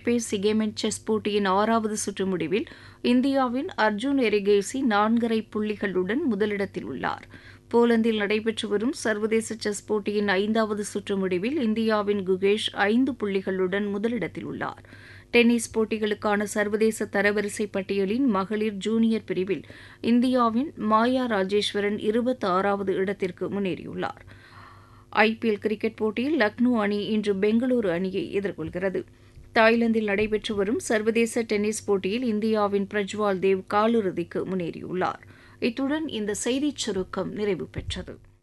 பே சிகேமென் chess போட்டியின் ஆறாவது சுற்று முடிவில் இந்தியாவின் அர்ஜுன் எரிகேசி நான்கரை புள்ளிகளுடன் முதலிடத்தில் உள்ளார் போலந்தில் நடைபெற்று வரும் சர்வதேச செஸ் போட்டியின் ஐந்தாவது சுற்று முடிவில் இந்தியாவின் குகேஷ் ஐந்து புள்ளிகளுடன் முதலிடத்தில் உள்ளார் டென்னிஸ் போட்டிகளுக்கான சர்வதேச தரவரிசை பட்டியலின் மகளிர் ஜூனியர் பிரிவில் இந்தியாவின் மாயா ராஜேஸ்வரன் இருபத்தி ஆறாவது இடத்திற்கு முன்னேறியுள்ளார் ஐபிஎல் கிரிக்கெட் போட்டியில் லக்னோ அணி இன்று பெங்களூரு அணியை எதிர்கொள்கிறது தாய்லாந்தில் நடைபெற்று வரும் சர்வதேச டென்னிஸ் போட்டியில் இந்தியாவின் பிரஜ்வால் தேவ் காலிறுதிக்கு முன்னேறியுள்ளார் இத்துடன் இந்த செய்திச் சுருக்கம் நிறைவு பெற்றது